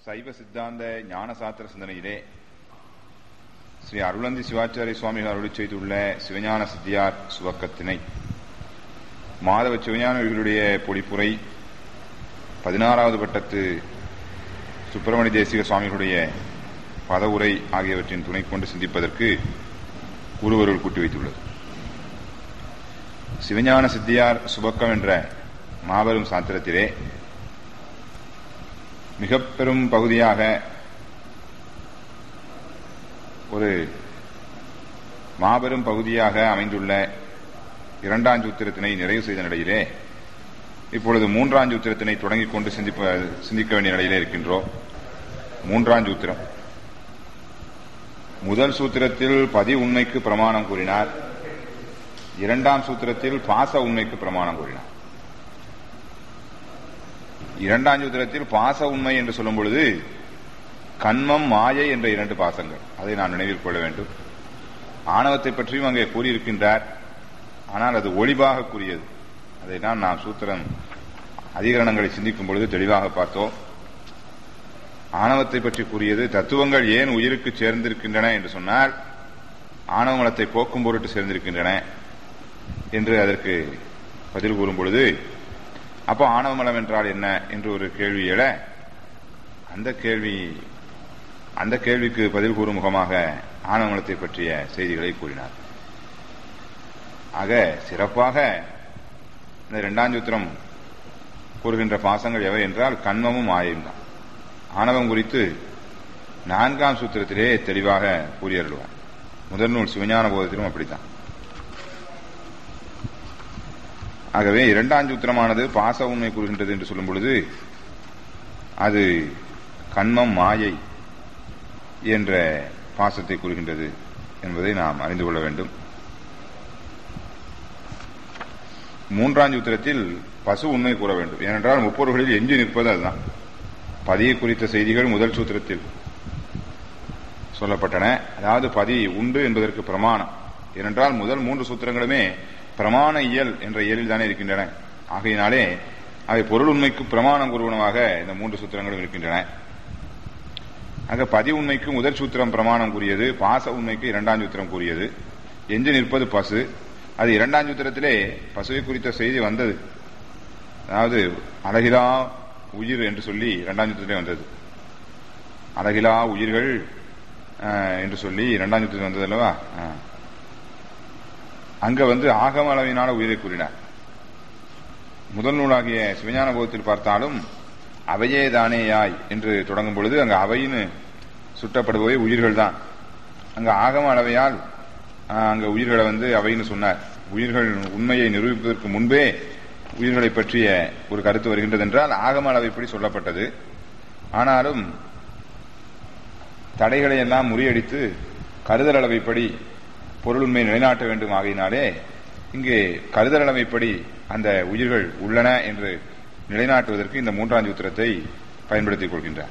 சைவ சித்தாந்த ஞானசாத்திர சிந்தனையிலே ஸ்ரீ அருளந்தி சிவாச்சாரிய சுவாமிகள் அருளி செய்துள்ள சிவஞான சித்தியார் சுவக்கத்தினை மாதவ சிவஞானிகளுடைய பொழிப்புரை பதினாறாவது பட்டத்து சுப்பிரமணிய தேசிக சுவாமிகளுடைய பதவுரை ஆகியவற்றின் துணை கொண்டு சிந்திப்பதற்கு குருவருள் கூட்டி வைத்துள்ளது சிவஞான சித்தியார் சுபக்கம் என்ற மாபெரும் சாத்திரத்திலே மிக பெரும் பகுதியாக ஒரு மாபெரும் பகுதியாக அமைந்துள்ள இரண்டாம் சூத்திரத்தினை நிறைவு செய்த நிலையிலே இப்பொழுது மூன்றாம் சூத்திரத்தினை தொடங்கிக் கொண்டு சிந்திப்ப சிந்திக்க வேண்டிய நிலையிலே இருக்கின்றோம் மூன்றாம் சூத்திரம் முதல் சூத்திரத்தில் பதி உண்மைக்கு பிரமாணம் கூறினார் இரண்டாம் சூத்திரத்தில் பாச உண்மைக்கு பிரமாணம் கூறினார் இரண்டாம் சூத்திரத்தில் பாச உண்மை என்று சொல்லும் பொழுது கண்மம் மாயை என்ற இரண்டு பாசங்கள் அதை நான் நினைவில் கொள்ள வேண்டும் ஆணவத்தை பற்றியும் அங்கே கூறியிருக்கின்றார் ஆனால் அது ஒளிவாக கூறியது அதை தான் நாம் சூத்திரம் அதிகரணங்களை சிந்திக்கும் பொழுது தெளிவாக பார்த்தோம் ஆணவத்தை பற்றி கூறியது தத்துவங்கள் ஏன் உயிருக்கு சேர்ந்திருக்கின்றன என்று சொன்னால் ஆணவ மலத்தை போக்கும் பொருட்டு சேர்ந்திருக்கின்றன என்று அதற்கு பதில் கூறும் பொழுது அப்போ ஆணவ மலம் என்றால் என்ன என்று ஒரு கேள்வி எழ அந்த கேள்வி அந்த கேள்விக்கு பதில் கூறும் முகமாக ஆணவ மலத்தை பற்றிய செய்திகளை கூறினார் ஆக சிறப்பாக இந்த இரண்டாம் சூத்திரம் கூறுகின்ற பாசங்கள் எவை என்றால் கண்மமும் மாயையும் தான் ஆணவம் குறித்து நான்காம் சூத்திரத்திலே தெளிவாக கூறியருள்வார் முதல் நூல் சிவஞான போதத்திலும் அப்படித்தான் ஆகவே இரண்டாம் சூத்திரமானது பாச உண்மை கூறுகின்றது என்று சொல்லும் பொழுது அது கண்மம் மாயை என்ற பாசத்தை கூறுகின்றது என்பதை நாம் அறிந்து கொள்ள வேண்டும் மூன்றாம் சூத்திரத்தில் பசு உண்மை கூற வேண்டும் ஏனென்றால் முப்பொருள்களில் எஞ்சி நிற்பது அதுதான் பதியை குறித்த செய்திகள் முதல் சூத்திரத்தில் சொல்லப்பட்டன அதாவது பதி உண்டு என்பதற்கு பிரமாணம் ஏனென்றால் முதல் மூன்று சூத்திரங்களுமே பிரமாண இயல் என்ற இயலில் தானே இருக்கின்றன ஆகையினாலே அவை பொருள் உண்மைக்கு பிரமாணம் கூறுவனமாக இந்த மூன்று சூத்திரங்களும் இருக்கின்றன ஆக பதி உண்மைக்கு முதல் சூத்திரம் பிரமாணம் கூறியது பாச உண்மைக்கு இரண்டாம் சூத்திரம் கூறியது எஞ்சி நிற்பது பசு அது இரண்டாம் சூத்திரத்திலே பசுவை குறித்த செய்தி வந்தது அதாவது அழகிலா உயிர் என்று சொல்லி இரண்டாம் சூத்திரத்திலே வந்தது அழகிலா உயிர்கள் என்று சொல்லி இரண்டாம் சூத்திரம் வந்தது அல்லவா அங்க வந்து ஆகம அளவினால உயிரை கூறினார் முதல் நூலாகிய சிவஞான போகத்தில் பார்த்தாலும் அவையே தானேயாய் என்று தொடங்கும் பொழுது அங்க அவைன்னு சுட்டப்படுபவை உயிர்கள் தான் அங்க ஆகம அளவையால் அங்க உயிர்களை வந்து அவைன்னு சொன்னார் உயிர்கள் உண்மையை நிரூபிப்பதற்கு முன்பே உயிர்களை பற்றிய ஒரு கருத்து வருகின்றது என்றால் ஆகம அளவைப்படி சொல்லப்பட்டது ஆனாலும் தடைகளை எல்லாம் முறியடித்து கருதல் அளவைப்படி பொருள் உண்மை நிலைநாட்ட வேண்டும் ஆகையினாலே இங்கே கருதல் அளவைப்படி அந்த உயிர்கள் உள்ளன என்று நிலைநாட்டுவதற்கு இந்த மூன்றாம் சூத்திரத்தை பயன்படுத்திக் கொள்கின்றார்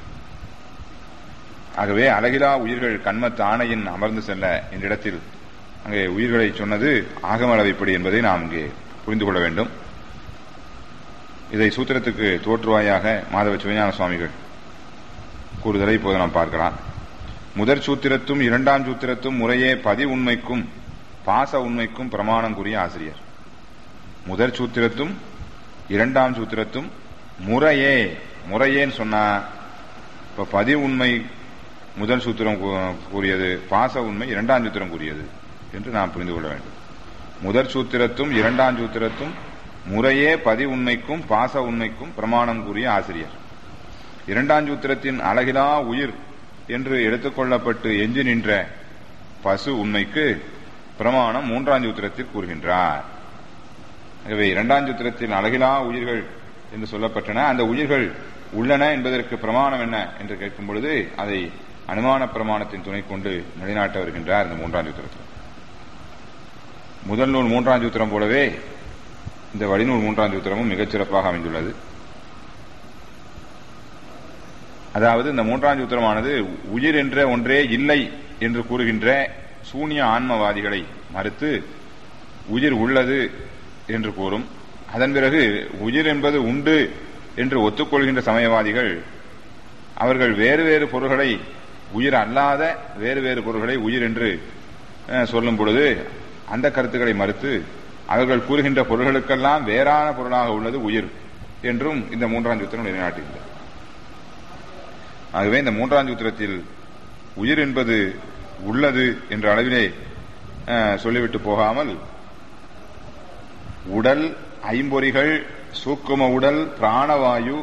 ஆகவே அழகிலா உயிர்கள் கண்மத்து ஆணையின் அமர்ந்து செல்ல என்ற இடத்தில் அங்கே உயிர்களை சொன்னது ஆகம அளவைப்படி என்பதை நாம் இங்கே புரிந்து கொள்ள வேண்டும் இதை சூத்திரத்துக்கு தோற்றுவாயாக மாதவ சிவஞான சுவாமிகள் கூறுதலை இப்போது நாம் பார்க்கலாம் முதற் சூத்திரத்தும் இரண்டாம் சூத்திரத்தும் முறையே பதி உண்மைக்கும் பாச உண்மைக்கும் பிரமாணம் கூறிய ஆசிரியர் முதற் சூத்திரத்தும் இரண்டாம் சூத்திரத்தும் முறையே முறையேன்னு சொன்னா இப்ப பதி உண்மை முதல் சூத்திரம் கூறியது பாச உண்மை இரண்டாம் சூத்திரம் கூறியது என்று நாம் புரிந்து கொள்ள வேண்டும் முதற் சூத்திரத்தும் இரண்டாம் சூத்திரத்தும் முறையே பதி உண்மைக்கும் பாச உண்மைக்கும் பிரமாணம் கூறிய ஆசிரியர் இரண்டாம் சூத்திரத்தின் அழகிலா உயிர் என்று எடுத்துக்கொள்ளப்பட்டு எஞ்சி நின்ற பசு உண்மைக்கு பிரமாணம் மூன்றாம் சூத்திரத்தில் கூறுகின்றார் ஆகவே இரண்டாம் சூத்திரத்தில் அழகிலா உயிர்கள் என்று சொல்லப்பட்டன அந்த உயிர்கள் உள்ளன என்பதற்கு பிரமாணம் என்ன என்று கேட்கும் பொழுது அதை அனுமான பிரமாணத்தின் துணை கொண்டு நிலைநாட்ட வருகின்றார் இந்த மூன்றாம் சூத்திரத்தில் முதல் நூல் மூன்றாம் சூத்திரம் போலவே இந்த வழிநூல் மூன்றாம் சூத்திரமும் மிகச்சிறப்பாக அமைந்துள்ளது அதாவது இந்த மூன்றாம் சூத்திரமானது உயிர் என்ற ஒன்றே இல்லை என்று கூறுகின்ற சூனிய ஆன்மவாதிகளை மறுத்து உயிர் உள்ளது என்று கூறும் அதன் பிறகு உயிர் என்பது உண்டு என்று ஒத்துக்கொள்கின்ற சமயவாதிகள் அவர்கள் வேறு வேறு பொருள்களை உயிர் அல்லாத வேறு வேறு பொருள்களை உயிர் என்று அஹ், சொல்லும் பொழுது அந்த கருத்துக்களை மறுத்து அவர்கள் கூறுகின்ற பொருள்களுக்கெல்லாம் வேறான பொருளாக உள்ளது உயிர் என்றும் இந்த மூன்றாம் சூத்திரம் நிலைநாட்டுகின்றது ஆகவே இந்த மூன்றாம் சூத்திரத்தில் உயிர் என்பது உள்ளது என்ற அளவிலே அஹ், சொல்லிவிட்டு போகாமல் உடல் ஐம்பொறிகள் சூக்கும உடல் பிராணவாயு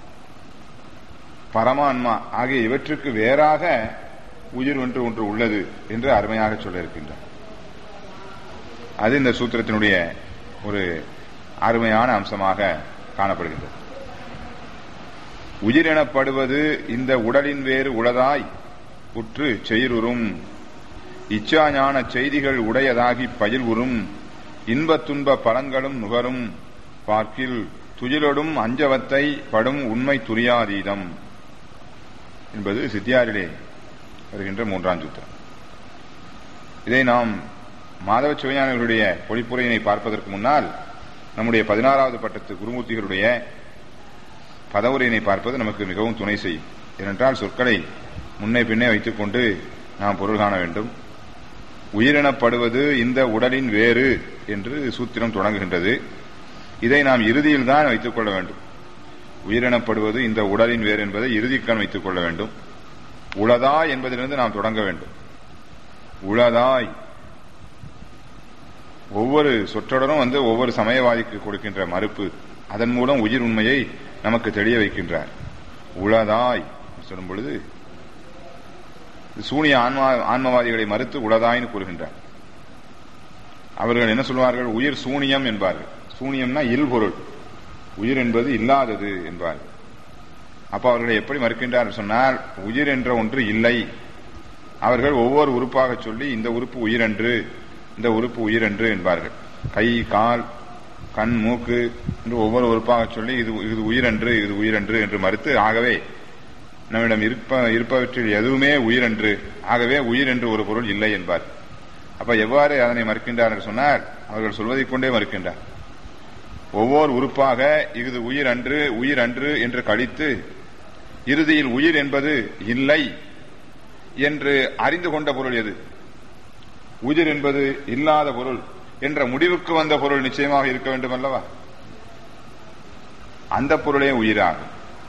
பரமான்மா ஆகிய இவற்றுக்கு வேறாக உயிர் ஒன்று ஒன்று உள்ளது என்று அருமையாக சொல்ல இருக்கின்றார் அது இந்த சூத்திரத்தினுடைய ஒரு அருமையான அம்சமாக காணப்படுகின்றது உயிர் எனப்படுவது இந்த உடலின் வேறு உளதாய் உற்று செய்ருறும் இச்சா ஞான செய்திகள் உடையதாகி பயில்வுறும் இன்பத் துன்ப பலன்களும் நுகரும் பார்க்கில் துயிலொடும் அஞ்சவத்தை படும் உண்மை துரியாதீதம் என்பது சித்தியாரிலே வருகின்ற மூன்றாம் சூத்திரம் இதை நாம் மாதவ சிவஞானிகளுடைய பொழிப்புரையினை பார்ப்பதற்கு முன்னால் நம்முடைய பதினாறாவது பட்டத்து குருமூர்த்திகளுடைய பதவுரையினை பார்ப்பது நமக்கு மிகவும் துணை செய்யும் ஏனென்றால் சொற்களை முன்னே பின்னே வைத்துக் கொண்டு நாம் பொருள் காண வேண்டும் உயிரினப்படுவது இந்த உடலின் வேறு என்று சூத்திரம் தொடங்குகின்றது இதை நாம் இறுதியில் தான் வைத்துக் கொள்ள வேண்டும் உயிரினப்படுவது இந்த உடலின் வேறு என்பதை இறுதிக்கண் வைத்துக் கொள்ள வேண்டும் உளதாய் என்பதிலிருந்து நாம் தொடங்க வேண்டும் உளதாய் ஒவ்வொரு சொற்றொடரும் வந்து ஒவ்வொரு சமயவாதிக்கு கொடுக்கின்ற மறுப்பு அதன் மூலம் உயிர் உண்மையை நமக்கு தெளிய வைக்கின்றார் உளதாய் சொல்லும் பொழுது சூனிய ஆன்மா ஆன்மவாதிகளை மறுத்து உளதாய்னு கூறுகின்றார் அவர்கள் என்ன சொல்வார்கள் உயிர் சூனியம் என்பார்கள் சூனியம்னா இல்பொருள் உயிர் என்பது இல்லாதது என்பார்கள் அப்ப அவர்களை எப்படி மறுக்கின்றார் சொன்னால் உயிர் என்ற ஒன்று இல்லை அவர்கள் ஒவ்வொரு உறுப்பாக சொல்லி இந்த உறுப்பு உயிரன்று இந்த உறுப்பு உயிரன்று என்பார்கள் கை கால் கண் மூக்கு என்று ஒவ்வொரு உறுப்பாக சொல்லி இது இது உயிரன்று இது உயிரன்று என்று மறுத்து ஆகவே நம்மிடம் இருப்ப இருப்பவற்றில் எதுவுமே உயிரன்று ஆகவே உயிர் என்று ஒரு பொருள் இல்லை என்பார் அப்ப எவ்வாறு அதனை மறுக்கின்றார் என்று சொன்னால் அவர்கள் சொல்வதைக் கொண்டே மறுக்கின்றார் ஒவ்வொரு உறுப்பாக இது உயிர் அன்று உயிர் அன்று என்று கழித்து இறுதியில் உயிர் என்பது இல்லை என்று அறிந்து கொண்ட பொருள் எது உயிர் என்பது இல்லாத பொருள் என்ற முடிவுக்கு வந்த பொருள் நிச்சயமாக இருக்க வேண்டும் அல்லவா அந்த பொருளே உயிராகும்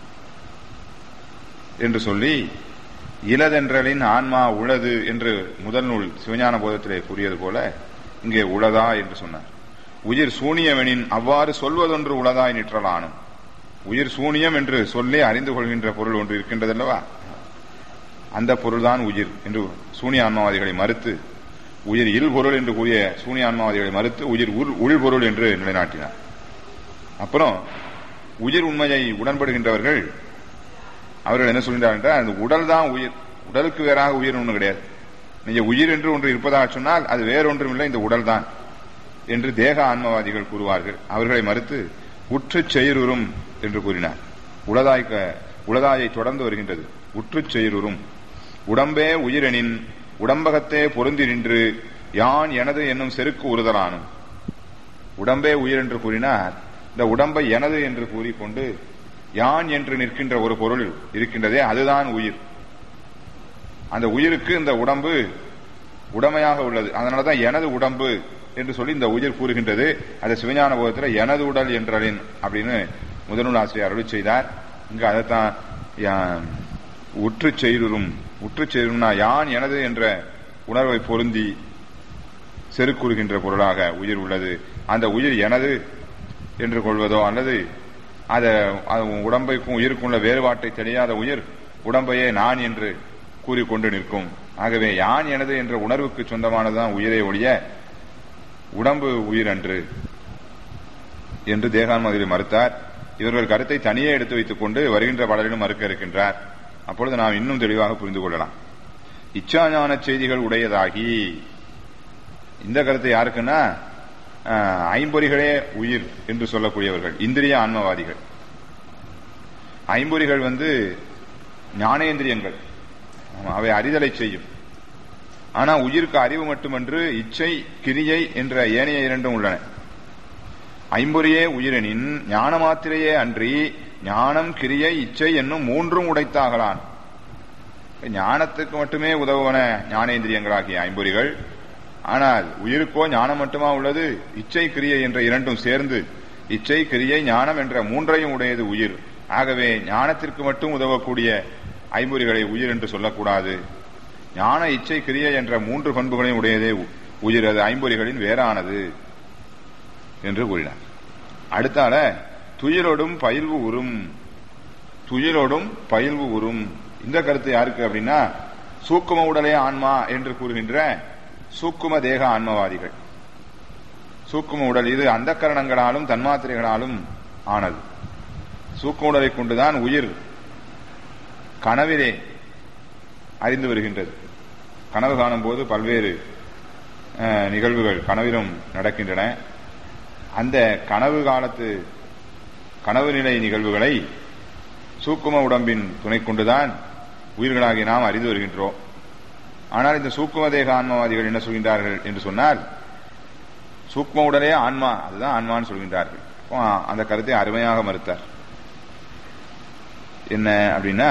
என்று சொல்லி இலதென்றலின் ஆன்மா உளது என்று முதல் நூல் சிவஞான போதத்திலே கூறியது போல இங்கே உளதா என்று சொன்னார் உயிர் சூனியமெனின் அவ்வாறு சொல்வதொன்று உளதாய் நிற்றலானும் உயிர் சூனியம் என்று சொல்லி அறிந்து கொள்கின்ற பொருள் ஒன்று இருக்கின்றதல்லவா அந்த பொருள்தான் உயிர் என்று சூனிய ஆன்மாவாதிகளை மறுத்து உயிர் இல் பொருள் என்று கூறிய சூனிய ஆன்மாவாதிகளை மறுத்து உயிர் உள் உள் பொருள் என்று நிலைநாட்டினார் அப்புறம் உயிர் உண்மையை உடன்படுகின்றவர்கள் அவர்கள் என்ன சொல்கின்றார் என்றால் அந்த உடல் தான் உயிர் உடலுக்கு வேறாக உயிர் ஒன்று கிடையாது நீங்க உயிர் என்று ஒன்று இருப்பதாக சொன்னால் அது வேறொன்றும் இல்லை இந்த உடல் தான் என்று தேக ஆன்மவாதிகள் கூறுவார்கள் அவர்களை மறுத்து உற்று செயலுறும் என்று கூறினார் உளதாய்க்க உளதாயை தொடர்ந்து வருகின்றது உற்று செயலுறும் உடம்பே உயிரெனின் உடம்பகத்தே பொருந்தி நின்று யான் எனது என்னும் செருக்கு உறுதலானும் உடம்பே உயிர் என்று கூறினார் இந்த உடம்பை எனது என்று கூறிக்கொண்டு யான் என்று நிற்கின்ற ஒரு பொருள் இருக்கின்றதே அதுதான் உயிர் அந்த உயிருக்கு இந்த உடம்பு உடமையாக உள்ளது அதனாலதான் எனது உடம்பு என்று சொல்லி இந்த உயிர் கூறுகின்றது அது சிவஞான போதத்தில் எனது உடல் என்றலின் அப்படின்னு முதல்நூல் ஆசிரியர் அருளி செய்தார் இங்க அதைத்தான் யா- உற்று செய்துரும் உற்று செய்தும்னா யான் எனது என்ற உணர்வை பொருந்தி செருக்குறுகின்ற பொருளாக உயிர் உள்ளது அந்த உயிர் எனது என்று கொள்வதோ அல்லது அத அது உடம்பைக்கும் உயிருக்கும் உள்ள வேறுபாட்டை தெரியாத உயிர் உடம்பையே நான் என்று கூறிக்கொண்டு நிற்கும் ஆகவே யான் எனது என்ற உணர்வுக்கு சொந்தமானதுதான் உயிரை ஒழிய உடம்பு உயிர் அன்று என்று தேகான்மதிரி மறுத்தார் இவர்கள் கருத்தை தனியே எடுத்து வைத்துக் கொண்டு வருகின்ற பலரிலும் மறுக்க இருக்கின்றார் அப்பொழுது நாம் இன்னும் தெளிவாக புரிந்து கொள்ளலாம் இச்சாஞான செய்திகள் உடையதாகி இந்த கருத்து யாருக்குன்னா ஆஹ், ஐம்பொறிகளே உயிர் என்று சொல்லக்கூடியவர்கள் இந்திரிய ஆன்மவாதிகள் ஐம்பொறிகள் வந்து ஞானேந்திரியங்கள் ஆமா, அவை அறிதலை செய்யும் ஆனா உயிருக்கு அறிவு மட்டுமன்று இச்சை கிரியை என்ற ஏனைய இரண்டும் உள்ளன ஐம்பொறியே உயிரெனின் ஞான மாத்திரையே அன்றி ஞானம் கிரியை இச்சை என்னும் மூன்றும் உடைத்தாகலான் ஞானத்துக்கு மட்டுமே உதவுவன ஞானேந்திரியங்களாகிய ஐம்பொறிகள் ஆனால் உயிருக்கோ ஞானம் மட்டுமா உள்ளது இச்சை கிரியை என்ற இரண்டும் சேர்ந்து இச்சை கிரியை ஞானம் என்ற மூன்றையும் உடையது உயிர் ஆகவே ஞானத்திற்கு மட்டும் உதவக்கூடிய ஐம்பொறிகளை உயிர் என்று சொல்லக்கூடாது ஞான இச்சை கிரியை என்ற மூன்று பண்புகளையும் உடையதே உயிர் அது ஐம்பொறிகளின் வேறானது என்று கூறினார் அடுத்தால துயிலோடும் பயில்வு உறும் துயிலோடும் பயில்வு உறும் இந்த கருத்து யாருக்கு அப்படின்னா சூக்கும உடலே ஆன்மா என்று கூறுகின்ற சூக்கும தேக ஆன்மவாதிகள் சூக்கும உடல் இது அந்த கரணங்களாலும் தன்மாத்திரைகளாலும் ஆனது சூக்கும உடலை கொண்டுதான் உயிர் கனவிலே அறிந்து வருகின்றது கனவு காணும் போது பல்வேறு நிகழ்வுகள் கனவிலும் நடக்கின்றன அந்த கனவு காலத்து கனவு நிலை நிகழ்வுகளை சூக்கும உடம்பின் துணை கொண்டுதான் உயிர்களாகி நாம் அறிந்து வருகின்றோம் ஆனால் இந்த சூக்கும தேக ஆன்மவாதிகள் என்ன சொல்கின்றார்கள் என்று சொன்னால் சூக்ம உடலே ஆன்மா அதுதான் ஆன்மான்னு சொல்கின்றார்கள் அந்த கருத்தை அருமையாக மறுத்தார் என்ன அப்படின்னா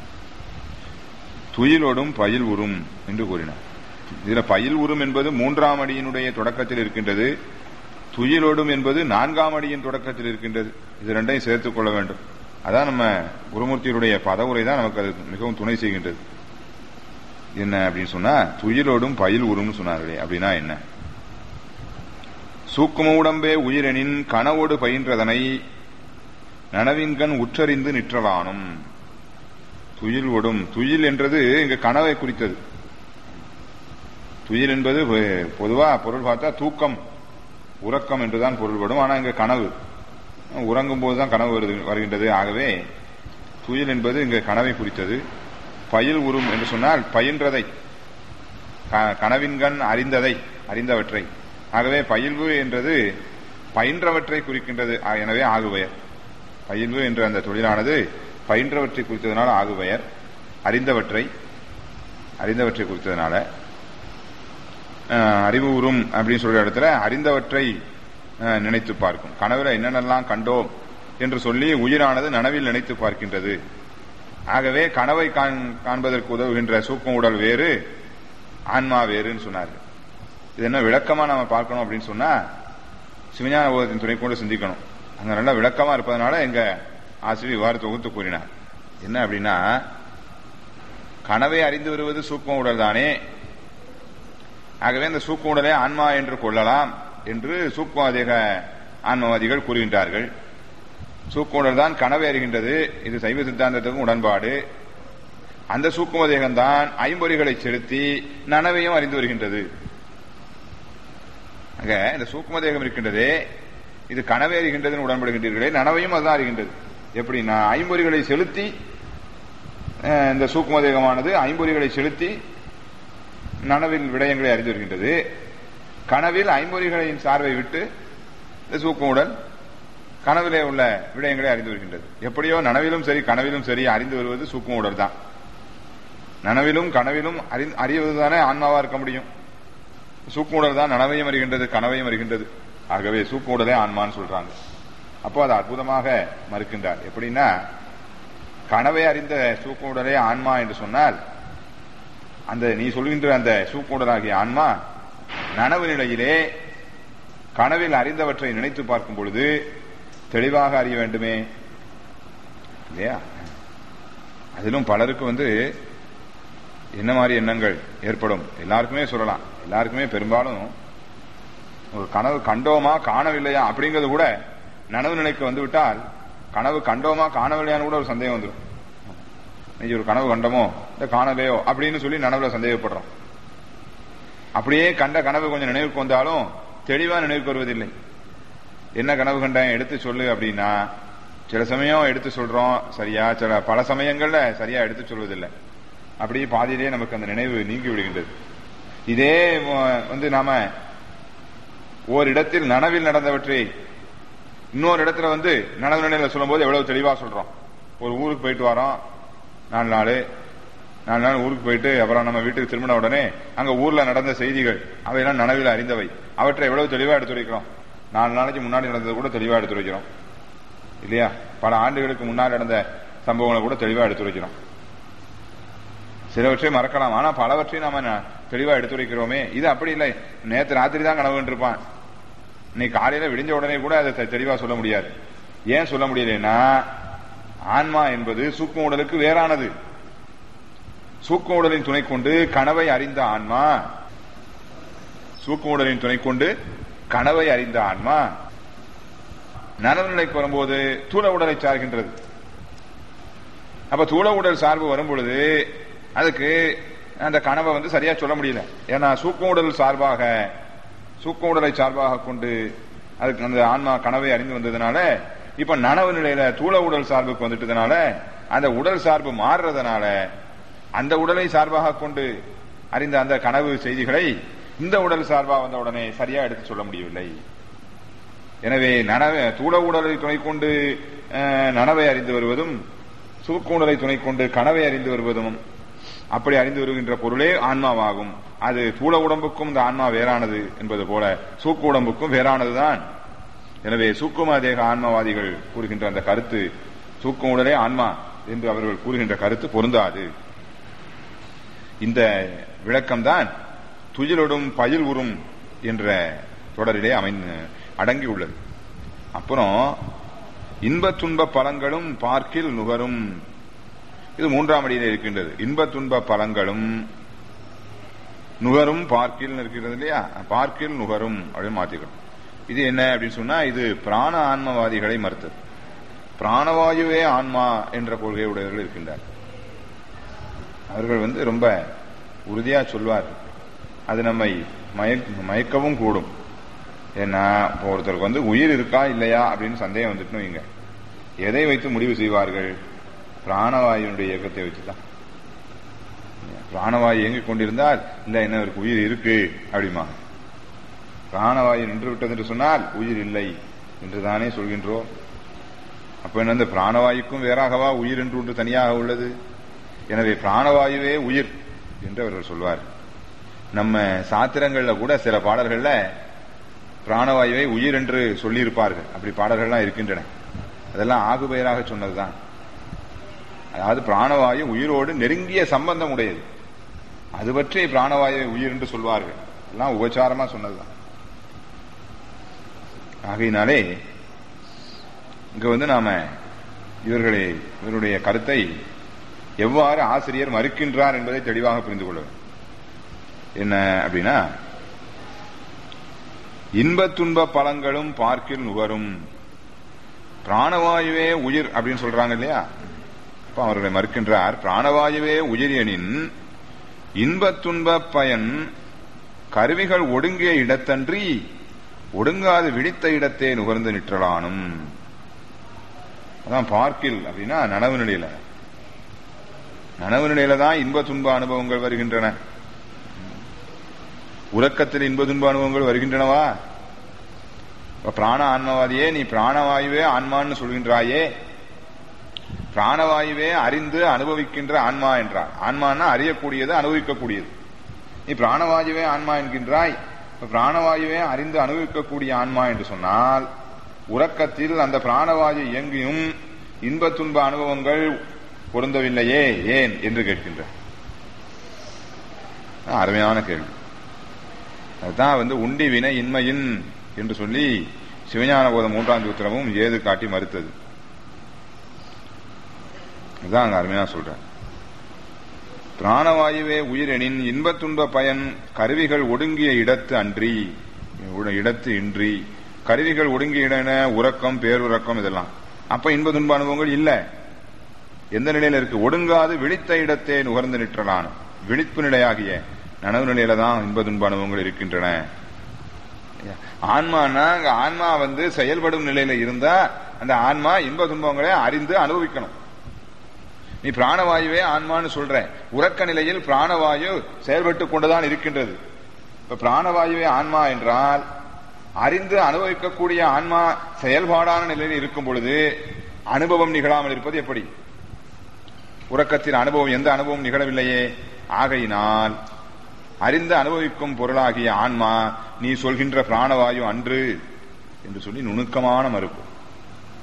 துயிலோடும் பயில் உறும் என்று கூறினார் இதுல பயில் உறும் என்பது மூன்றாம் அடியினுடைய தொடக்கத்தில் இருக்கின்றது துயிலோடும் என்பது நான்காம் அடியின் தொடக்கத்தில் இருக்கின்றது இது ரெண்டையும் சேர்த்துக் கொள்ள வேண்டும் அதான் நம்ம குருமூர்த்தியுடைய பதவுரை தான் நமக்கு அது மிகவும் துணை செய்கின்றது என்ன அப்படின்னு சொன்னா துயிலோடும் பயில் உரும்னு சொன்னார்களே அப்படின்னா என்ன சூக்கும உடம்பே உயிரெனின் கனவோடு பயின்றதனை நனவின்கண் உற்றறிந்து நிற்றலானும் துயில் ஒடும் துயில் என்றது இங்க கனவை குறித்தது துயில் என்பது பொதுவா பொருள் பார்த்தா தூக்கம் உறக்கம் என்றுதான் பொருள்படும் ஆனா இங்க கனவு உறங்கும் போதுதான் கனவு வருகின்றது ஆகவே துயில் என்பது இங்க கனவை குறித்தது பயில் உறும் என்று சொன்னால் பயின்றதை கனவின்கண் அறிந்ததை அறிந்தவற்றை ஆகவே பயில்வு என்றது பயின்றவற்றை குறிக்கின்றது எனவே ஆகுபெயர் பயில்வு என்ற அந்த தொழிலானது பயின்றவற்றை குறித்ததுனால ஆகுபெயர் அறிந்தவற்றை அறிந்தவற்றை குறித்ததுனால அறிவு உறும் அப்படின்னு சொல்ற இடத்துல அறிந்தவற்றை நினைத்து பார்க்கும் கனவுல என்னென்னலாம் கண்டோம் என்று சொல்லி உயிரானது நனவில் நினைத்து பார்க்கின்றது ஆகவே கனவை காண்பதற்கு உதவுகின்ற சூக்கம் உடல் வேறு ஆன்மா வேறுன்னு சொன்னார் இது என்ன விளக்கமா நாம பார்க்கணும் அப்படின்னு சொன்னா சிவஞான போதத்தின் துணை கொண்டு சிந்திக்கணும் அங்க நல்லா விளக்கமா இருப்பதனால எங்க ஆசிரியர் இவ்வாறு தொகுத்து கூறினார் என்ன அப்படின்னா கனவை அறிந்து வருவது சூக்கம் உடல் தானே ஆகவே இந்த சூக்க உடலை ஆன்மா என்று கொள்ளலாம் என்று சூக்குவாதிக ஆன்மவாதிகள் கூறுகின்றார்கள் சூக்க உடல் தான் கனவை அறிகின்றது இது சைவ சித்தாந்தத்துக்கும் உடன்பாடு அந்த சூக்கும தேகம்தான் ஐம்பொறிகளை செலுத்தி நனவையும் அறிந்து வருகின்றது அங்க இந்த சூக்கும தேகம் இருக்கின்றதே இது கனவை அறிகின்றதுன்னு உடன்படுகின்றீர்களே நனவையும் அதுதான் அறிகின்றது எப்படின்னா ஐம்பொறிகளை செலுத்தி இந்த சூக்கும தேகமானது ஐம்பொறிகளை செலுத்தி நனவில் விடயங்களை அறிந்து வருகின்றது கனவில் ஐம்பொறிகளின் சார்பை விட்டு இந்த சூக்கமுடன் கனவிலே உள்ள விடயங்களை அறிந்து வருகின்றது எப்படியோ நனவிலும் சரி கனவிலும் சரி அறிந்து வருவது சூக்கும் உடல் தான் நனவிலும் கனவிலும் அறிவதுதானே ஆன்மாவா இருக்க முடியும் சூக்கும் உடல் தான் நனவையும் அறிகின்றது கனவையும் அறிகின்றது ஆகவே சூக்கும் உடலே ஆன்மான்னு சொல்றாங்க அப்போ அதை அற்புதமாக மறுக்கின்றார் எப்படின்னா கனவை அறிந்த சூக்கும் உடலே ஆன்மா என்று சொன்னால் அந்த நீ சொல்கின்ற அந்த சூக்குடலாகிய ஆன்மா நனவு நிலையிலே கனவில் அறிந்தவற்றை நினைத்து பார்க்கும் பொழுது தெளிவாக அறிய வேண்டுமே இல்லையா அதிலும் பலருக்கு வந்து என்ன மாதிரி எண்ணங்கள் ஏற்படும் எல்லாருக்குமே சொல்லலாம் எல்லாருக்குமே பெரும்பாலும் ஒரு கனவு கண்டோமா காணவில்லையா அப்படிங்கிறது கூட நனவு நிலைக்கு வந்து விட்டால் கனவு கண்டோமா காணவில்லையான்னு கூட ஒரு சந்தேகம் வந்துடும் இன்னைக்கு ஒரு கனவு கண்டமோ இல்ல காணலையோ அப்படின்னு சொல்லி நனவுல சந்தேகப்படுறோம் அப்படியே கண்ட கனவு கொஞ்சம் நினைவுக்கு வந்தாலும் தெளிவா நினைவுக்கு வருவதில்லை என்ன கனவு கண்டேன் எடுத்து சொல்லு அப்படின்னா சில சமயம் எடுத்து சொல்றோம் சரியா சில பல சமயங்கள்ல சரியா எடுத்து சொல்வதில்லை அப்படியே பாதியிலேயே நமக்கு அந்த நினைவு நீங்கி விடுகின்றது இதே வந்து நாம ஓரிடத்தில் நனவில் நடந்தவற்றை இன்னொரு இடத்துல வந்து நனவு நிலையில சொல்லும் போது எவ்வளவு தெளிவா சொல்றோம் ஒரு ஊருக்கு போயிட்டு வரோம் நாலு நாள் நாலு நாள் ஊருக்கு போயிட்டு அப்புறம் நம்ம வீட்டுக்கு திரும்பின உடனே அங்க ஊர்ல நடந்த செய்திகள் அவையெல்லாம் நனவில் அறிந்தவை அவற்றை எவ்வளவு தெளிவா எடுத்துரைக்கிறோம் நாலு நாளைக்கு முன்னாடி நடந்தது கூட தெளிவா எடுத்துரைக்கிறோம் இல்லையா பல ஆண்டுகளுக்கு முன்னால் நடந்த சம்பவங்களை கூட தெளிவா எடுத்துரைக்கிறோம் சிலவற்றை மறக்கலாம் ஆனா பலவற்றை நாம ந- தெளிவா எடுத்துரைக்கிறோமே இது அப்படி இல்லை நேத்து ராத்திரி தான் கனவு இருப்பான் இன்னைக்கு காலையில விடிஞ்ச உடனே கூட அதை தெ- தெளிவா சொல்ல முடியாது ஏன் சொல்ல முடியலன்னா ஆன்மா என்பது சூக்ம உடலுக்கு வேறானது சூக்ம உடலின் துணை கொண்டு கனவை அறிந்த ஆன்மா சூக்ம உடலின் துணை கொண்டு கனவை அறிந்த ஆன்மா நனவு நிலைக்கு வரும்போது தூள உடலை சார்கின்றது அப்ப தூள உடல் சார்பு வரும் பொழுது அதுக்கு அந்த கனவை வந்து சரியா சொல்ல முடியல ஏன்னா சூக்ம உடல் சார்பாக சூக்ம உடலை சார்பாக கொண்டு அதுக்கு அந்த ஆன்மா கனவை அறிந்து வந்ததுனால இப்ப நனவு நிலையில தூள உடல் சார்புக்கு வந்துட்டதுனால அந்த உடல் சார்பு மாறுறதுனால அந்த உடலை சார்பாக கொண்டு அறிந்த அந்த கனவு செய்திகளை இந்த உடல் சார்பாக வந்த உடனே சரியா எடுத்து சொல்ல முடியவில்லை எனவே நனவை தூள உடலை துணை கொண்டு அஹ், நனவை அறிந்து வருவதும் சூக்க உடலை துணை கொண்டு கனவை அறிந்து வருவதும் அப்படி அறிந்து வருகின்ற பொருளே ஆன்மாவாகும் அது தூள உடம்புக்கும் இந்த ஆன்மா வேறானது என்பது போல சூக்கு உடம்புக்கும் வேறானதுதான் எனவே சூக்கும தேக ஆன்மவாதிகள் கூறுகின்ற அந்த கருத்து சூக்கும் உடலே ஆன்மா என்று அவர்கள் கூறுகின்ற கருத்து பொருந்தாது இந்த விளக்கம்தான் துயிலொடும் பயில் உறும் என்ற தொடரிலே அமைந்து அடங்கி உள்ளது அப்புறம் இன்பத் துன்ப பலங்களும் பார்க்கில் நுகரும் இது மூன்றாம் அடியிலே இருக்கின்றது இன்பத் துன்ப பலங்களும் நுகரும் பார்க்கில் இருக்கிறது இல்லையா பார்க்கில் நுகரும் அப்படின்னு மாத்திக்கணும் இது என்ன அப்படின்னு சொன்னா இது பிராண ஆன்மவாதிகளை மறுத்தது பிராணவாயுவே ஆன்மா என்ற கொள்கை உடையவர்கள் இருக்கின்றார் அவர்கள் வந்து ரொம்ப உறுதியா சொல்வார் அது நம்மை மயக்க மயக்கவும் கூடும் ஏன்னா இப்போ ஒருத்தருக்கு வந்து உயிர் இருக்கா இல்லையா அப்படின்னு சந்தேகம் வந்துட்டுன்னு வைங்க எதை வைத்து முடிவு செய்வார்கள் பிராணவாயுனுடைய இயக்கத்தை வச்சுதான் பிராணவாயு இயங்கிக் கொண்டிருந்தால் இல்ல என்ன இவருக்கு உயிர் இருக்கு அப்படிமா பிராணவாயு நின்று விட்டது என்று சொன்னால் உயிர் இல்லை என்று தானே சொல்கின்றோம் அப்ப என்ன இந்த பிராணவாயுக்கும் வேறாகவா உயிர் என்று ஒன்று தனியாக உள்ளது எனவே பிராணவாயுவே உயிர் என்று அவர்கள் சொல்வார் நம்ம சாத்திரங்கள்ல கூட சில பாடல்கள்ல பிராணவாயுவை உயிர் என்று சொல்லியிருப்பார்கள் அப்படி பாடல்கள்லாம் இருக்கின்றன அதெல்லாம் ஆகுபெயராக சொன்னதுதான் அதாவது பிராணவாயு உயிரோடு நெருங்கிய சம்பந்தம் உடையது அது பற்றி பிராணவாயுவை உயிர் என்று சொல்வார்கள் எல்லாம் உபச்சாரமா சொன்னதுதான் ஆகையினாலே இங்க வந்து நாம இவர்களை இவருடைய கருத்தை எவ்வாறு ஆசிரியர் மறுக்கின்றார் என்பதை தெளிவாக புரிந்து கொள்ள வேண்டும் என்ன அப்படின்னா இன்பத் துன்ப பலங்களும் பார்க்கில் நுகரும் பிராணவாயுவே உயிர் அப்படின்னு சொல்றாங்க இல்லையா அப்ப அவர்களை மறுக்கின்றார் பிராணவாயுவே உயிர் எனின் இன்பத் துன்ப பயன் கருவிகள் ஒடுங்கிய இடத்தன்றி ஒடுங்காது விழித்த இடத்தே நுகர்ந்து நிற்றலானும் அதான் பார்க்கில் அப்படின்னா நனவு நிலையில நனவு நிலையில தான் இன்ப துன்ப அனுபவங்கள் வருகின்றன உறக்கத்தில் இன்ப துன்ப அனுபவங்கள் வருகின்றனவா இப்ப பிராண ஆன்மவாதியே நீ பிராணவாயுவே ஆன்மான்னு சொல்கின்றாயே பிராணவாயுவே அறிந்து அனுபவிக்கின்ற ஆன்மா என்றார் ஆன்மான்னா அறியக்கூடியது அனுபவிக்கக்கூடியது நீ பிராணவாயுவே ஆன்மா என்கின்றாய் இப்ப பிராணவாயுவே அறிந்து அனுபவிக்கக்கூடிய ஆன்மா என்று சொன்னால் உறக்கத்தில் அந்த பிராணவாயு இயங்கியும் இன்ப துன்ப அனுபவங்கள் பொருந்தவில்லையே ஏன் என்று கேட்கின்ற அருமையான கேள்வி அதுதான் வந்து உண்டி வினை இன்மையின் என்று சொல்லி சிவஞான போதம் மூன்றாம் சூத்திரமும் ஏது காட்டி மறுத்தது இதுதான் அங்க அருமையா சொல்றேன் பிராணவாயுவே உயிரெனின் இன்பத் துன்ப பயன் கருவிகள் ஒடுங்கிய இடத்து அன்றி உட- இடத்து இன்றி கருவிகள் ஒடுங்கிய இடன உறக்கம் பேருறக்கம் இதெல்லாம் அப்ப இன்ப துன்ப அனுபவங்கள் இல்ல எந்த நிலையில இருக்கு ஒடுங்காது விழித்த இடத்தே நுகர்ந்து நிற்றலான் விழிப்பு நிலையாகிய நனவு நிலையில தான் இன்ப துன்ப அனுபவங்கள் இருக்கின்றன ஆன்மானா அங்க ஆன்மா வந்து செயல்படும் நிலையில இருந்தா அந்த ஆன்மா இன்ப துன்பங்களை அறிந்து அனுபவிக்கணும் நீ பிராணவாயுவே ஆன்மான்னு சொல்ற உறக்க நிலையில் பிராணவாயு செயல்பட்டு கொண்டுதான் இருக்கின்றது இப்ப பிராணவாயுவே ஆன்மா என்றால் அறிந்து அனுபவிக்கக்கூடிய ஆன்மா செயல்பாடான நிலையில் இருக்கும் பொழுது அனுபவம் நிகழாமல் இருப்பது எப்படி உறக்கத்தின் அனுபவம் எந்த அனுபவம் நிகழவில்லையே ஆகையினால் அறிந்து அனுபவிக்கும் பொருளாகிய ஆன்மா நீ சொல்கின்ற பிராணவாயு அன்று என்று சொல்லி நுணுக்கமான மறுப்பு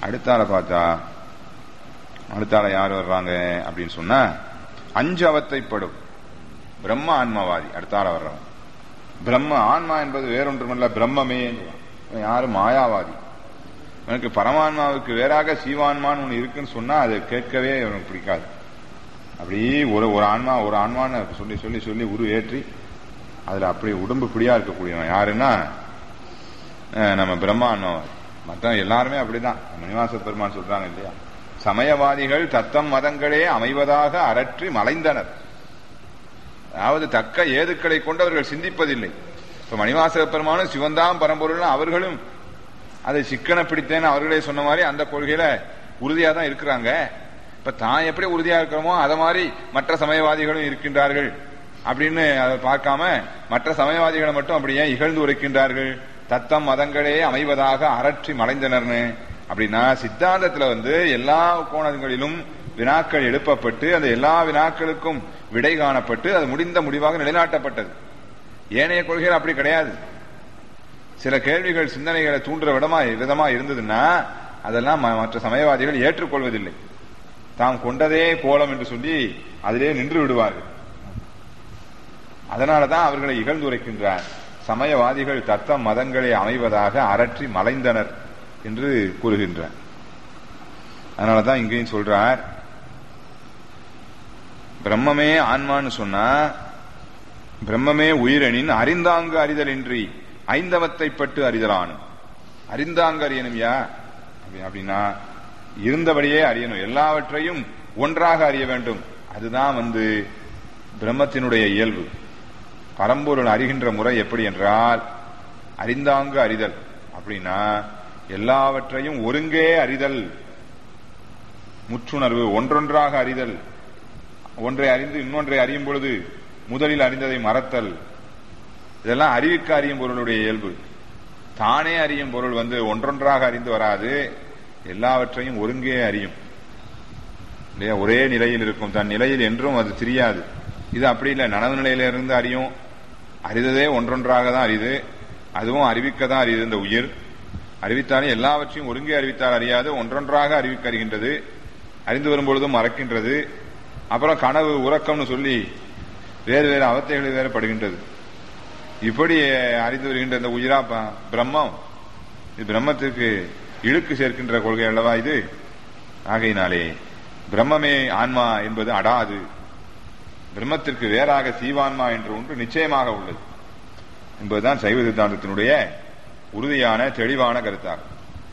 அடுத்தால பார்த்தா அடுத்தால யார் வர்றாங்க அப்படின்னு சொன்னா அஞ்சு அவத்தைப்படும் பிரம்ம ஆன்மவாதி அடுத்தால வர்றவன் பிரம்ம ஆன்மா என்பது வேறொன்றுமல்ல பிரம்மமே இவன் யாரு மாயாவாதி எனக்கு பரமான்மாவுக்கு வேறாக சீவான்மான்னு ஒன்று இருக்குன்னு சொன்னா அதை கேட்கவே அவனுக்கு பிடிக்காது அப்படி ஒரு ஒரு ஆன்மா ஒரு ஆன்மான்னு சொல்லி சொல்லி சொல்லி உரு ஏற்றி அதுல அப்படி உடம்பு பிடியா இருக்கக்கூடியவன் யாருன்னா அஹ், நம்ம பிரம்மான்மாவாதி மற்ற எல்லாருமே அப்படிதான் மணிவாச பெருமான் சொல்றாங்க இல்லையா சமயவாதிகள் தத்தம் மதங்களே அமைவதாக அரற்றி மலைந்தனர் அதாவது தக்க ஏதுக்களை கொண்டு அவர்கள் சிந்திப்பதில்லை இப்ப மணிவாசக பெருமானும் சிவந்தாம் பரம்பொருள் அவர்களும் அதை சிக்கன பிடித்தேன்னு அவர்களே சொன்ன மாதிரி அந்த கொள்கையில உறுதியா தான் இருக்கிறாங்க இப்ப தான் எப்படி உறுதியா இருக்கிறோமோ அத மாதிரி மற்ற சமயவாதிகளும் இருக்கின்றார்கள் அப்படின்னு அதை பார்க்காம மற்ற சமயவாதிகளை மட்டும் அப்படியே இகழ்ந்து உரைக்கின்றார்கள் தத்தம் மதங்களே அமைவதாக அரற்றி மலைந்தனர்னு அப்படின்னா சித்தாந்தத்துல வந்து எல்லா கோணங்களிலும் வினாக்கள் எழுப்பப்பட்டு அந்த எல்லா வினாக்களுக்கும் விடை காணப்பட்டு அது முடிந்த முடிவாக நிலைநாட்டப்பட்டது ஏனைய கொள்கைகள் அப்படி கிடையாது சில கேள்விகள் சிந்தனைகளை தூண்டுற விடமா விதமா இருந்ததுன்னா அதெல்லாம் ம- மற்ற சமயவாதிகள் ஏற்றுக்கொள்வதில்லை தாம் கொண்டதே கோலம் என்று சொல்லி அதிலே நின்று விடுவார்கள் அதனாலதான் அவர்களை இகழ்ந்துரைக்கின்றார் சமயவாதிகள் தத்தம் மதங்களை அமைவதாக அரற்றி மலைந்தனர் என்று கூறுகின்றார் அதனாலதான் இங்கேயும் சொல்றார் பிரம்மமே ஆன்மான்னு சொன்னா பிரம்மமே உயிரெனின் அறிந்தாங்கு அறிதலின்றி ஐந்தவத்தை பட்டு அறிதலானும் அறிந்தாங்கு அறியணும் யா அப்படி- அப்படின்னா இருந்தபடியே அறியணும் எல்லாவற்றையும் ஒன்றாக அறிய வேண்டும் அதுதான் வந்து பிரம்மத்தினுடைய இயல்பு பரம்பொருள் அறிகின்ற முறை எப்படி என்றால் அறிந்தாங்கு அறிதல் அப்படின்னா எல்லாவற்றையும் ஒருங்கே அறிதல் முற்றுணர்வு ஒன்றொன்றாக அறிதல் ஒன்றை அறிந்து இன்னொன்றை அறியும் பொழுது முதலில் அறிந்ததை மறத்தல் இதெல்லாம் அறிவிக்க அறியும் பொருளுடைய இயல்பு தானே அறியும் பொருள் வந்து ஒன்றொன்றாக அறிந்து வராது எல்லாவற்றையும் ஒருங்கே அறியும் இல்லையா ஒரே நிலையில் இருக்கும் தன் நிலையில் என்றும் அது தெரியாது இது அப்படி இல்லை நனவு நிலையிலிருந்து அறியும் அறிந்ததே ஒன்றொன்றாக தான் அறியுது அதுவும் அறிவிக்க தான் அறியுது இந்த உயிர் அறிவித்தாலும் எல்லாவற்றையும் ஒருங்கே அறிவித்தால் அறியாது ஒன்றொன்றாக அறிவிக்க அறிகின்றது அறிந்து வரும்பொழுதும் மறக்கின்றது அப்புறம் கனவு உறக்கம்னு சொல்லி வேறு வேறு அவத்தைகள் வேறு படுகின்றது இப்படி அறிந்து வருகின்ற இந்த உயிரா ப- பிரம்மம் இது பிரம்மத்திற்கு இழுக்கு சேர்க்கின்ற கொள்கை அல்லவா இது ஆகையினாலே பிரம்மமே ஆன்மா என்பது அடாது பிரம்மத்திற்கு வேறாக சீவான்மா என்று ஒன்று நிச்சயமாக உள்ளது என்பதுதான் சைவ சித்தாந்தத்தினுடைய உறுதியான தெளிவான கருத்தாகும்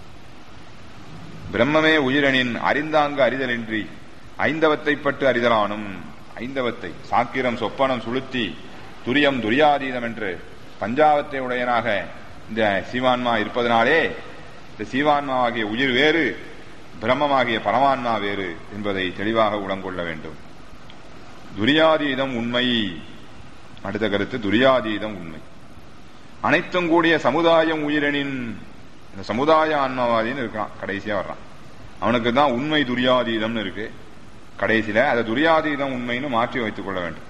பிரம்மமே உயிரனின் அறிந்தாங்கு அறிதலின்றி ஐந்தவத்தை பட்டு அறிதலானும் ஐந்தவத்தை சாக்கிரம் சொப்பனம் சுளுத்தி துரியம் துரியாதீதம் என்று பஞ்சாவத்தை உடையனாக இந்த சீவான்மா இருப்பதனாலே இந்த சீவான்மாவாகிய உயிர் வேறு பிரம்மமாகிய பரமான்மா வேறு என்பதை தெளிவாக உளங்கொள்ள வேண்டும் துரியாதீதம் உண்மை அடுத்த கருத்து துரியாதீதம் உண்மை அனைத்தும் கூடிய சமுதாயம் உயிரெனின் இந்த சமுதாய ஆன்மாவாதின்னு இருக்கான் கடைசியா வர்றான் அவனுக்கு தான் உண்மை துரியாதீதம்னு இருக்கு கடைசியில அதை துரியாதீதம் உண்மைன்னு மாற்றி வைத்துக் கொள்ள வேண்டும்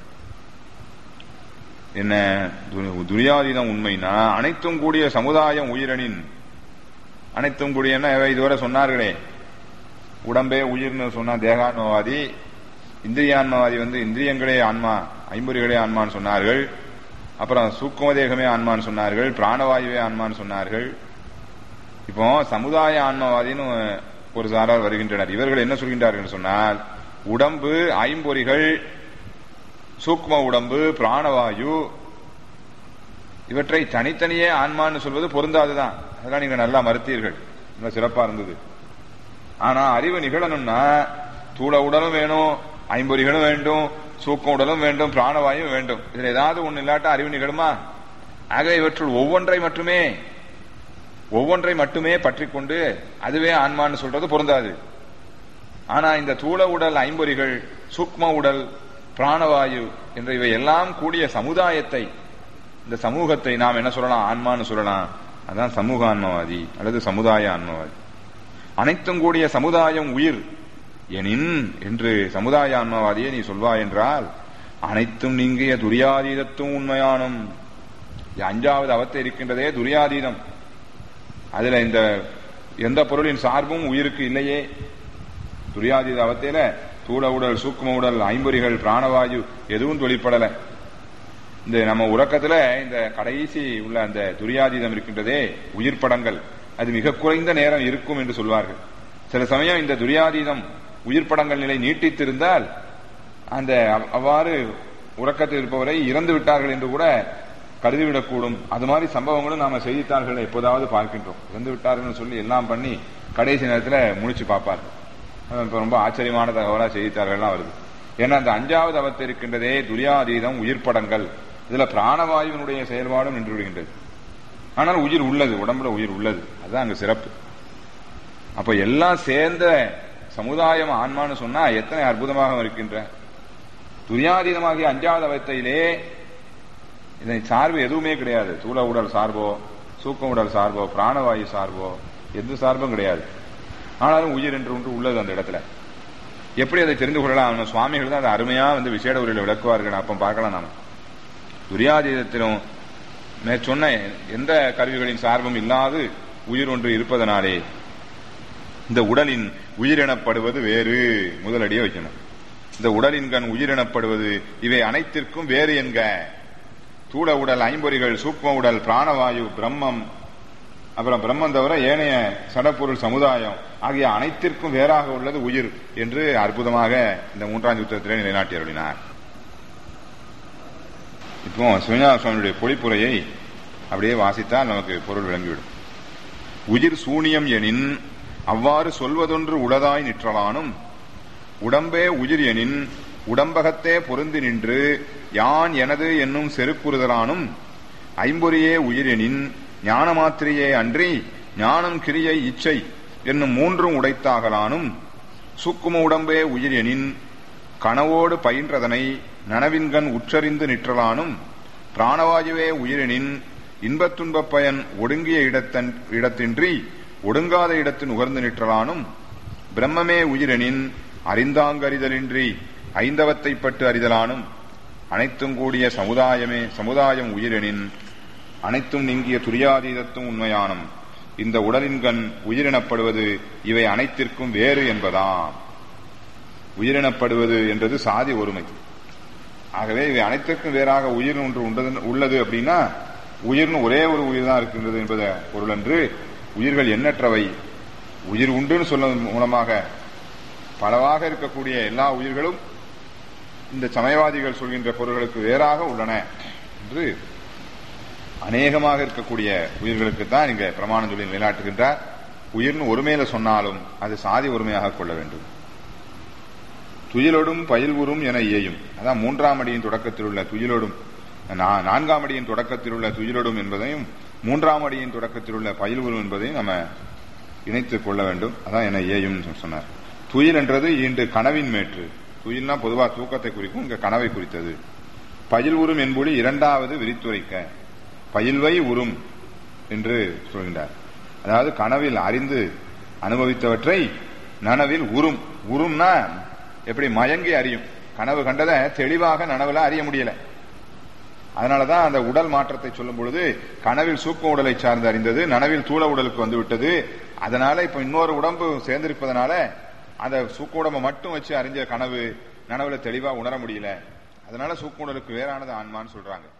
என்ன து- துரியாதீதம் உண்மைனா அனைத்தும் கூடிய சமுதாயம் உயிரனின் அனைத்தும் கூடிய என்ன இதுவரை சொன்னார்களே உடம்பே உயிர்னு சொன்னா தேகான்மவாதி இந்திரியான்மவாதி வந்து இந்திரியங்களே ஆன்மா ஐம்பொறிகளே ஆன்மான்னு சொன்னார்கள் அப்புறம் சூக்கும தேகமே ஆன்மான்னு சொன்னார்கள் பிராணவாயுவே ஆன்மான்னு சொன்னார்கள் இப்போ சமுதாய ஆன்மவாதின்னு ஒரு சாரார் வருகின்றனர் இவர்கள் என்ன சொல்கின்றார்கள் சொன்னால் உடம்பு ஐம்பொறிகள் சூக்ம உடம்பு பிராணவாயு இவற்றை தனித்தனியே ஆன்மான்னு சொல்வது பொருந்தாதுதான் அதெல்லாம் நீங்க நல்லா மறுத்தீர்கள் ரொம்ப சிறப்பா இருந்தது ஆனா அறிவு நிகழணும்னா தூள உடலும் வேணும் ஐம்பொறிகளும் வேண்டும் சூக்கம் உடலும் வேண்டும் பிராணவாயும் வேண்டும் இதுல ஏதாவது ஒண்ணு இல்லாட்டா அறிவு நிகழுமா ஆக இவற்றுள் ஒவ்வொன்றை மட்டுமே ஒவ்வொன்றை மட்டுமே பற்றி கொண்டு அதுவே ஆன்மான்னு சொல்றது பொருந்தாது ஆனா இந்த தூள உடல் ஐம்பொறிகள் சூக்ம உடல் பிராணவாயு என்ற இவை எல்லாம் கூடிய சமுதாயத்தை இந்த சமூகத்தை நாம் என்ன சொல்லலாம் ஆன்மான்னு சொல்லலாம் அதான் சமூக ஆன்மவாதி அல்லது சமுதாய ஆன்மவாதி அனைத்தும் கூடிய சமுதாயம் உயிர் எனின் என்று சமுதாய ஆன்மவாதியை நீ சொல்வாய் என்றால் அனைத்தும் நீங்கிய துரியாதீதத்தும் உண்மையானும் இது அஞ்சாவது அவத்தை இருக்கின்றதே துரியாதீதம் அதுல இந்த எந்த பொருளின் சார்பும் உயிருக்கு இல்லையே துரியாதீத அவத்தையில தூள உடல் சூக்கும உடல் ஐம்பொறிகள் பிராணவாயு எதுவும் வெளிப்படல இந்த நம்ம உறக்கத்துல இந்த கடைசி உள்ள அந்த துரியாதீதம் இருக்கின்றதே உயிர் படங்கள் அது மிக குறைந்த நேரம் இருக்கும் என்று சொல்வார்கள் சில சமயம் இந்த துரியாதீதம் உயிர் படங்கள் நிலை நீட்டித்திருந்தால் அந்த அவ்- அவ்வாறு உறக்கத்தில் இருப்பவரை இறந்து விட்டார்கள் என்று கூட கருதிவிடக்கூடும் அது மாதிரி சம்பவங்களும் நாம செய்தித்தாள்களை எப்போதாவது பார்க்கின்றோம் இறந்து விட்டார்கள் சொல்லி எல்லாம் பண்ணி கடைசி நேரத்துல முடிச்சு பார்ப்பார்கள் அது இப்ப ரொம்ப ஆச்சரியமான தகவலா செய்தித்தாள்கள்லாம் வருது ஏன்னா அந்த அஞ்சாவது அவத்து இருக்கின்றதே துரியாதீதம் உயிர் படங்கள் இதுல பிராணவாயுவினுடைய செயல்பாடும் நின்று விடுகின்றது ஆனால் உயிர் உள்ளது உடம்புல உயிர் உள்ளது அதுதான் அங்க சிறப்பு அப்ப எல்லாம் சேர்ந்த சமுதாயம் ஆன்மான்னு சொன்னா எத்தனை அற்புதமாக இருக்கின்ற துரியாதீதமாகிய அஞ்சாவது அவத்தையிலே இதனை சார்பு எதுவுமே கிடையாது தூள உடல் சார்போ சூக்க உடல் சார்போ பிராணவாயு சார்போ எந்த சார்பும் கிடையாது ஆனாலும் உயிர் என்று ஒன்று உள்ளது அந்த இடத்துல எப்படி அதை தெரிந்து கொள்ளலாம் நம்ம சுவாமிகள் தான் அதை அருமையா வந்து விசேட உரையில் விளக்குவார்கள் அப்ப பார்க்கலாம் நாம துரியாதீதத்திலும் மேற்சொன்ன எந்த கருவிகளின் சார்பும் இல்லாது உயிர் ஒன்று இருப்பதனாலே இந்த உடலின் உயிரெனப்படுவது வேறு முதலடியே வைக்கணும் இந்த உடலின் கண் உயிரெனப்படுவது இவை அனைத்திற்கும் வேறு என்க தூள உடல் ஐம்பொறிகள் சூக்ம உடல் பிராணவாயு பிரம்மம் அப்புறம் பிரம்மம் தவிர ஏனைய சடப்பொருள் சமுதாயம் ஆகிய அனைத்திற்கும் வேறாக உள்ளது உயிர் என்று அற்புதமாக இந்த மூன்றாம் யுத்தத்திலே நிலைநாட்டி அருளினார் இப்போ சிவஞான சுவாமியுடைய பொழிப்புரையை அப்படியே வாசித்தால் நமக்கு பொருள் விளங்கிவிடும் உயிர் சூனியம் எனின் அவ்வாறு சொல்வதொன்று உளதாய் நிற்றலானும் உடம்பே உயிர் எனின் உடம்பகத்தே பொருந்தி நின்று யான் எனது என்னும் செருக்குறுதலானும் ஐம்பொறியே உயிர் எனின் ஞானமாத்திரையே அன்றி ஞானம் கிரியை இச்சை என்னும் மூன்றும் உடைத்தாகலானும் சுக்கும உடம்பே உயிர் எனின் கனவோடு பயின்றதனை நனவின்கண் உற்றறிந்து நிற்றலானும் பிராணவாயுவே உயிரெனின் இன்பத் துன்பப் பயன் ஒடுங்கிய இடத்தன் இடத்தின்றி ஒடுங்காத இடத்தின் உகர்ந்து நிற்றலானும் பிரம்மமே உயிரெனின் அறிந்தாங்கறிதலின்றி ஐந்தவத்தைப் பட்டு அறிதலானும் அனைத்தும் கூடிய சமுதாயமே சமுதாயம் உயிரெனின் அனைத்தும் நீங்கிய துரியாதீதத்தும் உண்மையானும் இந்த உடலின்கண் உயிரெனப்படுவது இவை அனைத்திற்கும் வேறு என்பதாம் உயிரினப்படுவது என்றது சாதி ஒருமை ஆகவே இவை அனைத்திற்கும் வேறாக உயிர் ஒன்று உண்டது- உள்ளது அப்படின்னா உயிர்னு ஒரே ஒரு உயிர் தான் இருக்கின்றது என்பத பொருள் என்று உயிர்கள் எண்ணற்றவை உயிர் உண்டுன்னு சொல்வதன் மூலமாக பலவாக இருக்கக்கூடிய எல்லா உயிர்களும் இந்த சமயவாதிகள் சொல்கின்ற பொருள்களுக்கு வேறாக உள்ளன என்று அநேகமாக இருக்கக்கூடிய உயிர்களுக்கு தான் இங்க பிரமாணம் சொல்லி நிலைநாட்டுகின்றார் உயிர்னு ஒருமையில சொன்னாலும் அது சாதி ஒருமையாக கொள்ள வேண்டும் துயிலொடும் பயில்வுறும் என இயையும் அதான் மூன்றாம் அடியின் தொடக்கத்தில் உள்ள துயிலொடும் நா- நான்காம் அடியின் தொடக்கத்தில் உள்ள துயிலொடும் என்பதையும் மூன்றாம் அடியின் தொடக்கத்தில் உள்ள பயில்வுறும் என்பதையும் நம்ம இணைத்துக் கொள்ள வேண்டும் அதான் என இயையும் சொன்னார் துயில் என்றது ஈண்டு கனவின் மேற்று துயில்னா பொதுவா தூக்கத்தை குறிக்கும் இங்க கனவை குறித்தது பயில் உறும் என்பொழி இரண்டாவது விரித்துரைக்க பயில்வை உறும் என்று சொல்கின்றார் அதாவது கனவில் அறிந்து அனுபவித்தவற்றை நனவில் உறும் உறும்னா எப்படி மயங்கி அறியும் கனவு கண்டதை தெளிவாக நனவுல அறிய முடியல அதனாலதான் அந்த உடல் மாற்றத்தை சொல்லும் பொழுது கனவில் சூக்க உடலை சார்ந்து அறிந்தது நனவில் தூள உடலுக்கு வந்து விட்டது அதனால இப்ப இன்னொரு உடம்பு சேர்ந்திருப்பதனால அந்த சூக்க உடம்பை மட்டும் வச்சு அறிஞ்ச கனவு நனவுல தெளிவா உணர முடியல அதனால சூக்க உடலுக்கு வேறானது ஆன்மான்னு சொல்றாங்க